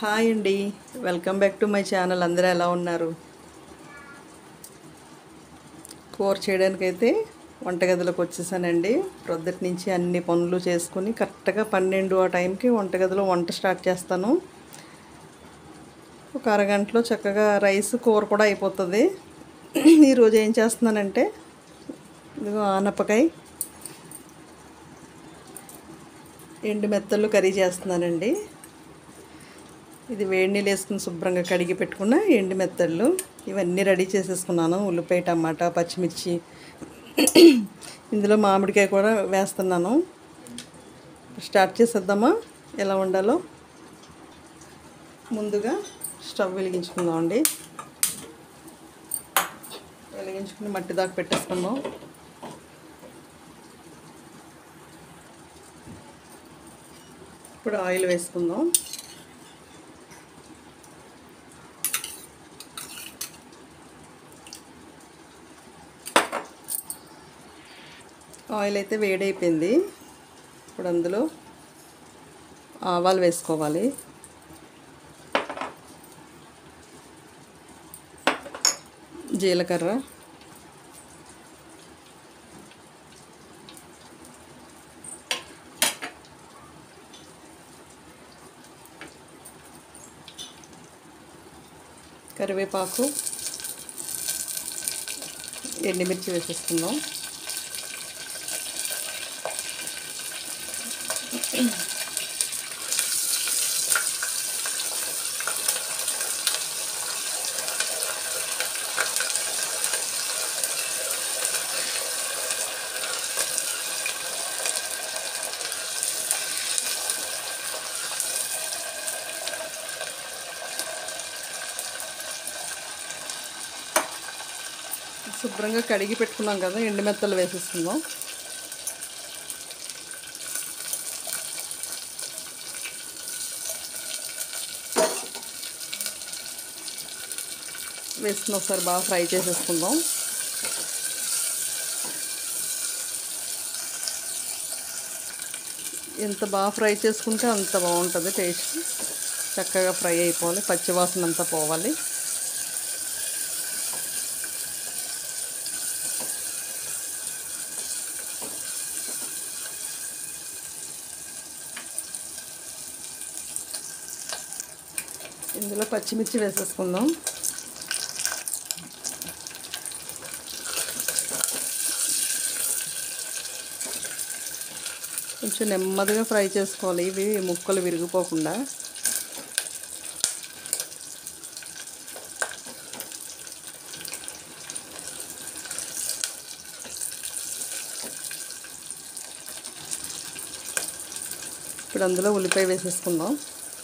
hi అండి welcome back to my channel అందరూ ఎలా ఉన్నారు కూర చేయడానికైతే వంటగదిలోకి వచ్చేసానండి ప్రొద్దుటి నుంచి అన్ని పనులు చేసుకుని కరెక్ట్గా పన్నెండు ఆ టైంకి వంటగదిలో వంట స్టార్ట్ చేస్తాను ఒక అరగంటలో చక్కగా రైస్ కూర కూడా అయిపోతుంది ఈరోజు ఏం చేస్తున్నానంటే ఇదిగో ఆనపకాయ ఎండు మెత్తలు కర్రీ చేస్తున్నానండి ఇది వేడి నీళ్ళు వేసుకుని శుభ్రంగా కడిగి పెట్టుకున్న ఎండు మెత్తళ్ళు ఇవన్నీ రెడీ చేసేసుకున్నాను ఉల్లిపాయ టమాటా పచ్చిమిర్చి ఇందులో మామిడికాయ కూడా వేస్తున్నాను స్టార్ట్ చేసేద్దామా ఎలా ఉండాలో ముందుగా స్టవ్ వెలిగించుకుందామండి వెలిగించుకుని మట్టి దాకా పెట్టేసుకుందాం ఇప్పుడు ఆయిల్ వేసుకుందాం ఆయిల్ అయితే వేడైపోయింది ఇప్పుడు అందులో ఆవాలు వేసుకోవాలి జీలకర్ర కరివేపాకు ఎండుమిర్చి వేసేసుకుందాం శుభ్రంగా కడిగి పెట్టుకున్నాం కదా ఎండు మెత్తలు వేసేసుకుందాం వేసుకుని ఒకసారి బాగా ఫ్రై చేసేసుకుందాం ఎంత బాగా ఫ్రై చేసుకుంటే అంత బాగుంటుంది టేస్ట్ చక్కగా ఫ్రై అయిపోవాలి పచ్చివాసన అంతా పోవాలి ఇందులో పచ్చిమిర్చి వేసేసుకుందాం కొంచెం నెమ్మదిగా ఫ్రై చేసుకోవాలి ఇవి ముక్కలు విరిగిపోకుండా ఇప్పుడు అందులో ఉల్లిపాయ వేసేసుకుందాం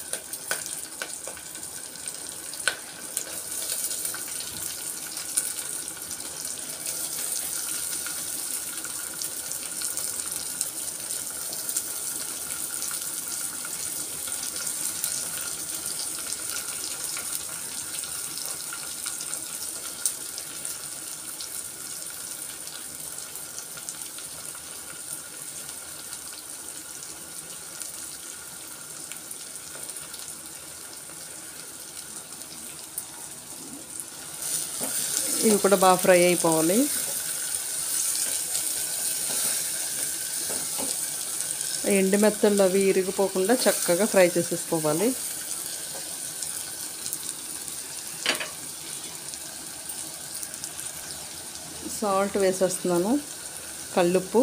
ఇవి కూడా బాగా ఫ్రై అయిపోవాలి ఎండు మెత్తళ్ళు అవి ఇరిగిపోకుండా చక్కగా ఫ్రై చేసేసుకోవాలి సాల్ట్ వేసేస్తున్నాను కల్లుప్పు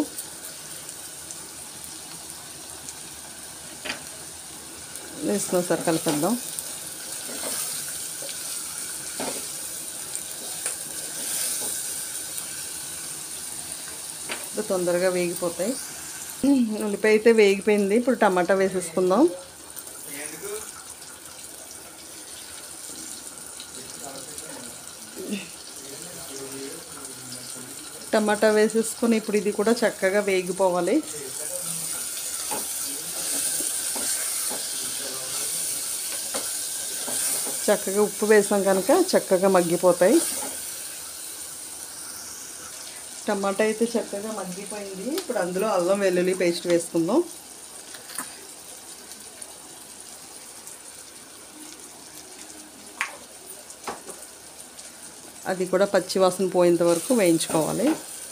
వేస్తున్నాం సార్ కలిపేద్దాం తొందరగా వేగిపోతాయి ఉల్లిపాయ అయితే వేగిపోయింది ఇప్పుడు టమాటా వేసేసుకుందాం టమాటా వేసేసుకొని ఇప్పుడు ఇది కూడా చక్కగా వేగిపోవాలి చక్కగా ఉప్పు వేసాం కనుక చక్కగా మగ్గిపోతాయి టమాటా అయితే చక్కగా మగ్గిపోయింది ఇప్పుడు అందులో అల్లం వెల్లుల్లి పేస్ట్ వేసుకుందాం అది కూడా పచ్చి వాసన పోయేంత వరకు వేయించుకోవాలి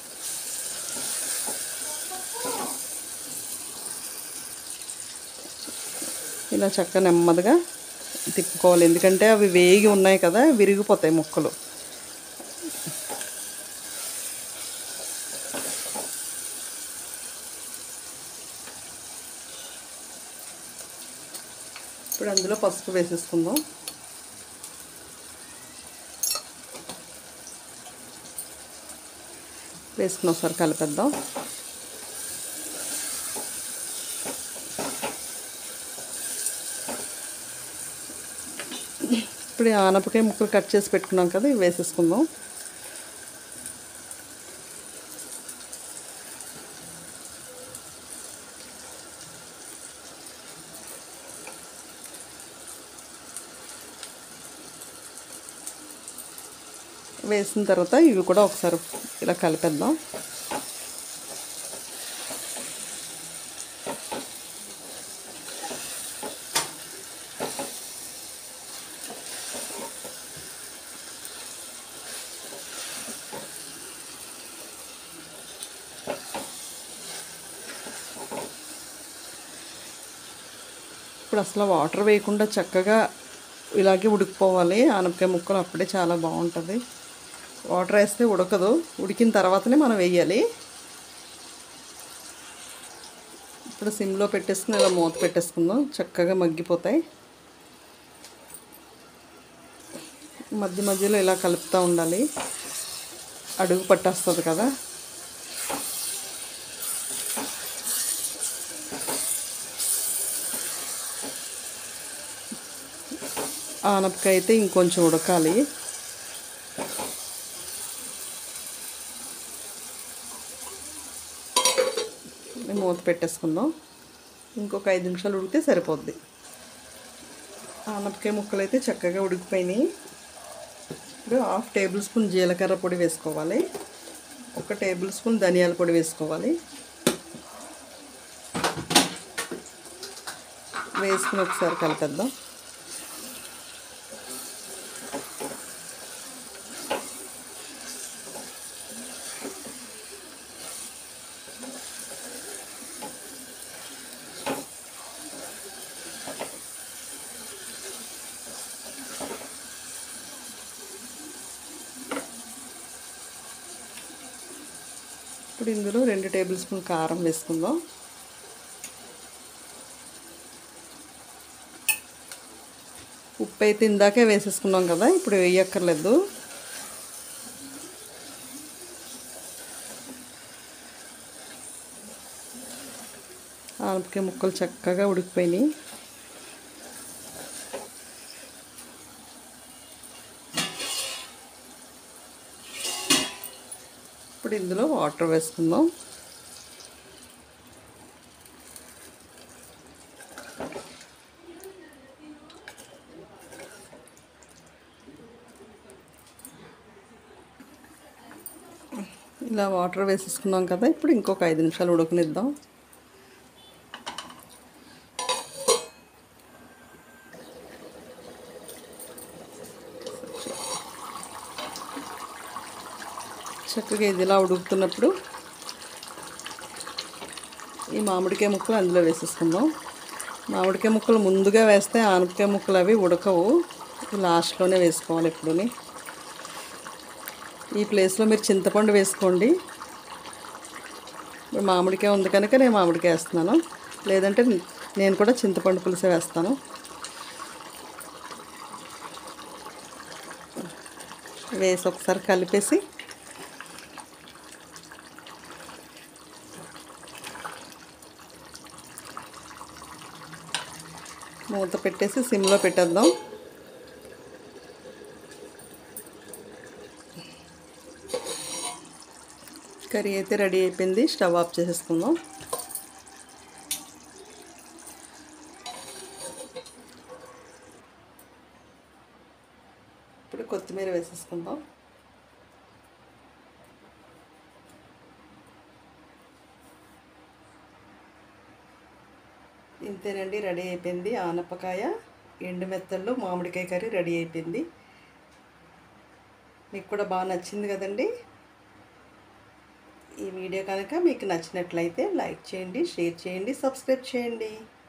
ఇలా చక్క నెమ్మదిగా తిప్పుకోవాలి ఎందుకంటే అవి వేగి ఉన్నాయి కదా విరిగిపోతాయి ముక్కలు ఇప్పుడు అందులో పసుపు వేసేసుకుందాం వేసుకుని ఒకసారి కలిపేద్దాం ఇప్పుడు ఈ ఆనపకాయ ముక్కలు కట్ చేసి పెట్టుకున్నాం కదా ఇవి వేసేసుకుందాం వేసిన తర్వాత ఇవి కూడా ఒకసారి ఇలా కలిపేద్దాం ఇప్పుడు అసలు వాటర్ వేయకుండా చక్కగా ఇలాగే ఉడికిపోవాలి ఆనపకాయ ముక్కలు అప్పుడే చాలా బాగుంటుంది వాటర్ వేస్తే ఉడకదు ఉడికిన తర్వాతనే మనం వేయాలి ఇప్పుడు సిమ్లో పెట్టేసుకుని ఇలా మూత పెట్టేసుకుందాం చక్కగా మగ్గిపోతాయి మధ్య మధ్యలో ఇలా కలుపుతూ ఉండాలి అడుగు పట్టేస్తుంది కదా ఆనపకాయ అయితే ఇంకొంచెం ఉడకాలి మూత పెట్టేసుకుందాం ఇంకొక ఐదు నిమిషాలు ఉడికితే సరిపోద్ది ఆనపకాయ ముక్కలు అయితే చక్కగా ఉడికిపోయినాయి ఇప్పుడు హాఫ్ టేబుల్ స్పూన్ జీలకర్ర పొడి వేసుకోవాలి ఒక టేబుల్ స్పూన్ ధనియాల పొడి వేసుకోవాలి వేసుకుని ఒకసారి కలిపేద్దాం ఇప్పుడు ఇందులో రెండు టేబుల్ స్పూన్ కారం వేసుకుందాం ఉప్పు అయితే ఇందాకే వేసేసుకున్నాం కదా ఇప్పుడు వేయక్కర్లేదు ఆనపకాయ ముక్కలు చక్కగా ఉడికిపోయినాయి ఇప్పుడు ఇందులో వాటర్ వేసుకుందాం ఇలా వాటర్ వేసేసుకున్నాం కదా ఇప్పుడు ఇంకొక ఐదు నిమిషాలు ఉడకనిద్దాం చక్కగా ఇది ఇలా ఉడుకుతున్నప్పుడు ఈ మామిడికాయ ముక్కలు అందులో వేసేసుకుందాం మామిడికాయ ముక్కలు ముందుగా వేస్తే ఆనపకాయ ముక్కలు అవి ఉడకవు లాస్ట్లోనే వేసుకోవాలి ఎప్పుడుని ఈ ప్లేస్లో మీరు చింతపండు వేసుకోండి ఇప్పుడు మామిడికాయ ఉంది కనుక నేను మామిడికాయ వేస్తున్నాను లేదంటే నేను కూడా చింతపండు పులుసే వేస్తాను వేసి ఒకసారి కలిపేసి మూత పెట్టేసి సిమ్లో పెట్టేద్దాం కర్రీ అయితే రెడీ అయిపోయింది స్టవ్ ఆఫ్ చేసేసుకుందాం ఇప్పుడు కొత్తిమీర వేసేసుకుందాం ఇంతేనండి రెడీ అయిపోయింది ఆనపకాయ ఎండు మెత్తల్లో మామిడికాయ కర్రీ రెడీ అయిపోయింది మీకు కూడా బాగా నచ్చింది కదండి ఈ వీడియో కనుక మీకు నచ్చినట్లయితే లైక్ చేయండి షేర్ చేయండి సబ్స్క్రైబ్ చేయండి